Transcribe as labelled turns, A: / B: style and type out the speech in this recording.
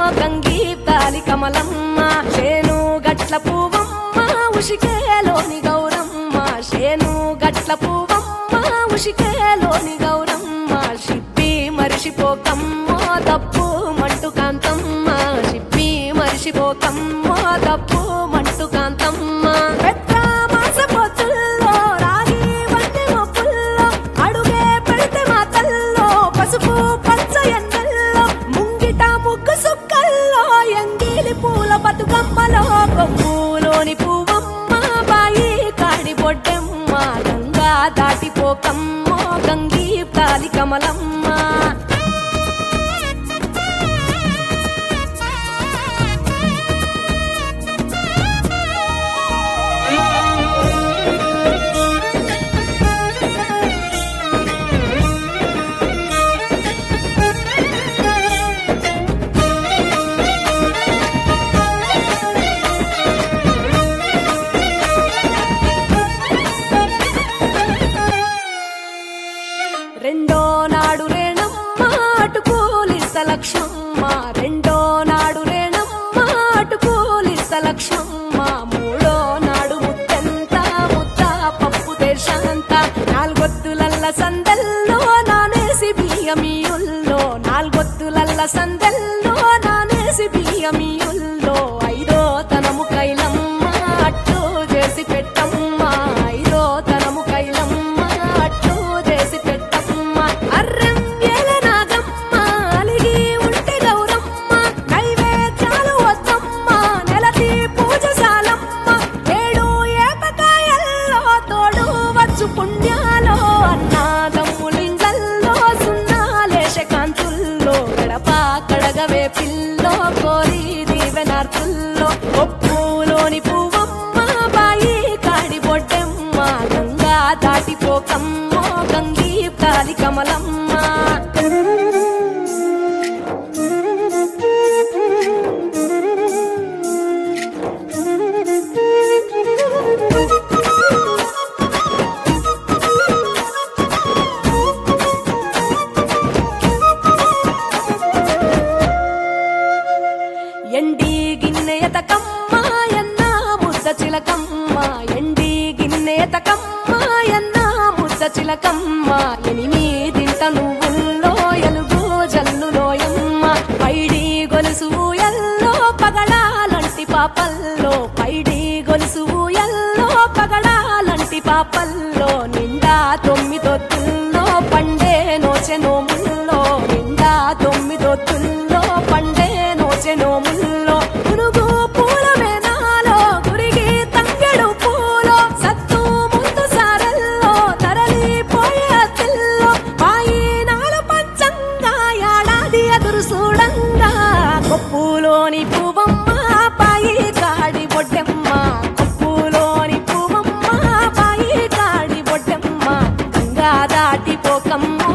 A: గంగీ తాలి కమలమ్మ శేను గట్ల పువ్వమ్మ ఉషికేలోని గౌరమ్మ శేను గట్ల పువ్వమ్మ ఉషికేలోని గౌరమ్మ షిప్పి మరిషిపోకమ్మ తప్పు మంటు కాంతమ్మ షిప్పి మరిషిపోకమ్మ తప్పు మంటు కాంతమ్మ పెద్ద మాస పొత్తుల్లో రాగి వంటి మొప్పుల్లో అడుగే పెడితే మా తల్లో పసుపు పచ్చ ఎండల్లో ముంగిట ముగ్గు సుక్కల్లో ఎంగిలి పూల బతుకమ్మలో కొమ్ములోని పువ్వమ్మ బాయి కాడి బొడ్డెమ్మ గంగా దాటిపోకమ్మ గంగీ తాలి కమలమ్మ రెండో నాడు రేణమ్మ అటుకూలిస్త లక్ష్మమ్మ రెండో నాడు రేణమ్మ అటుకూలిస్త లక్ష్మమ్మ మూడో నాడు ముత్తెంత ముద్ద పప్పు దేశంత నాలుగొత్తులల్ల సందల్లో నానేసి బియ్యమియుల్లో నాలుగొత్తులల్ల సందల్లో నానేసి బియ్యమియుల్లో ఐదో తనము కైలమ్మ అట్టు చేసి పెట్టమ్మ ఐదో తనము కైలమ్మ అట్టు చేసి పెట్టమ్మ అర్రం ఏల నాగమ్మ అలిగి ఉంటే గౌరమ్మ నైవేద్యాలు వద్దమ్మ నెలతి పూజశాలమ్మ ఏడు ఏపకాయల్లో తోడు వచ్చు పుణ్యాలో అన్నాదమ్ములింగల్లో సున్నాలేశ కాంతుల్లో గడప కడగవే పిల్లో కోరి దీవెనార్తుల్లో ఒప్పులోని పువ్వమ్మ బాయి కాడి బొడ్డెమ్మ గంగా దాటిపోకమ్మ గంగీ తాలి కమలమ్మ ఎండి గిన్నెయతకమ్మ ఎన్న ముద్ద చిలకమ్మ ఎండి గిన్నెయతకమ్మ ఎన్న ముద్ద చిలకమ్మ ఎనిమిదింట నువ్వుల్లో ఎలుగు జల్లులోయమ్మ పైడి గొలుసు ఎల్లో పగడాలంటి పాపల్లో పైడి గొలుసు ఎల్లో పగడాలంటి పాపల్లో నిండా తొమ్మిదొత్తుల్లో పండే నోచె నోముల్లో నిండా తొమ్మిదొత్తుల్లో పండే నోచె నోముల్లో పురుగు పూల మేనాలో గురిగి తంగెడు పూలో సత్తు ముందు సారల్లో తరలిపోయే అత్తిల్లో పాయి నాలు పంచంగా ఏడాది ఎదురు చూడంగా కొప్పులోని పువ్వమ్మ పాయి కాడి బొడ్డెమ్మ కొప్పులోని పువ్వమ్మ పాయి కాడి బొడ్డెమ్మ గంగా దాటిపోకమ్మ